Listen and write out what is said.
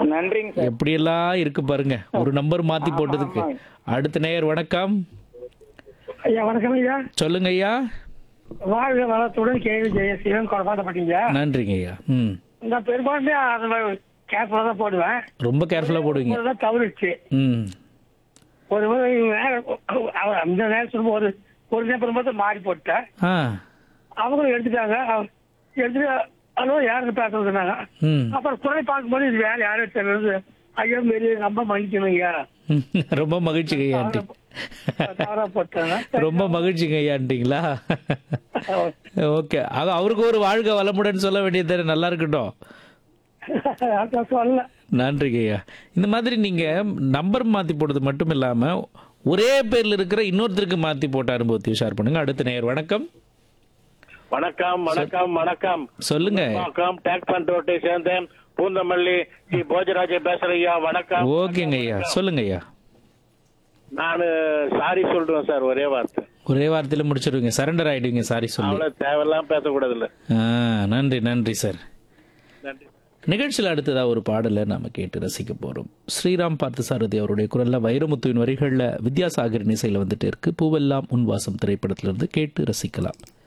நன்றிங்க சார் எப்படியெல்லாம் இருக்கு பாருங்க ஒரு நம்பர் மாத்தி போட்டதுக்கு ஆமாங்க. அடுத்த நேயர் வணக்கம் ஐயா வணக்கம் ஐயா சொல்லுங்க ஐயா வாழ்க வளத்துடன் கேள்வி ஜெய சிவன் குழப்பாட்டப்பட்டீங்க நன்றிங்க ஐயா ம் நான் பெரும்பாலுமே அந்த கேர்ஃபுல்லாக தான் போடுவேன் ரொம்ப கேர்ஃபுல்லா போடுவீங்க ஒரு தான் தவறுச்சு ம் ஒரு முறை நேரம் அவர் அந்த நேரம் சொல்லும்போது ஒரு ஒரு நேரம் பார்த்து மாறி போட்டேன் ஆ அவங்களும் எடுத்துட்டாங்க அவ- எடுத்துட்டு ஹலோ யாருக்கு பேசுறதுனாங்க ம் அப்புறம் குறை பார்க்கும்போது இது வேற யாரும் தெரியுது ஐயோ மாரி ரொம்ப மன்னிக்கணும் ஐயா ரொம்ப மகிழ்ச்சிங்க ஐயாண்டி தவறா போட்டாங்க ரொம்ப மகிழ்ச்சிங்க ஐயான்ட்டிங்களா ஓகே அது அவருக்கு ஒரு வாழ்க வளமுடன் சொல்ல வேண்டியது தானே நல்லா இருக்கட்டும் அதான் சொல்லல நன்றிங்க ஐயா இந்த மாதிரி நீங்க நம்பர் மாத்தி போடுறது மட்டும் இல்லாம ஒரே பேர்ல இருக்கிற இன்னொருத்தருக்கு மாத்தி போட்ட அனுபவத்தையும் ஷேர் பண்ணுங்க அடுத்த நேயர் வணக்கம் வணக்கம் வணக்கம் வணக்கம் சொல்லுங்க வணக்கம் டேக் பண்றோட்டை சேர்ந்தேன் பூந்தமல்லி ஸ்ரீ போஜராஜ பேசுறேன் ஐயா வணக்கம் ஓகேங்க ஐயா சொல்லுங்க ஐயா நானு சாரி சொல்றேன் சார் ஒரே வார்த்தை ஒரே வார்த்தையில முடிச்சிருவீங்க சரண்டர் ஆயிடுவீங்க சாரி சொல்லி அவ்வளவு தேவையெல்லாம் பேசக்கூடாது இல்ல ஆ, நன்றி நன்றி சார் நன்றி நிகழ்ச்சியில் அடுத்ததா ஒரு பாடலை நாம கேட்டு ரசிக்க போறோம் ஸ்ரீராம் பார்த்தசாரதி அவருடைய குரல்ல வைரமுத்துவின் வரிகள்ல வித்யாசாகரின் இசையில வந்துட்டு இருக்கு பூவெல்லாம் உன்வாசம் திரைப்படத்திலிருந்து கேட்டு ரசிக்கலாம்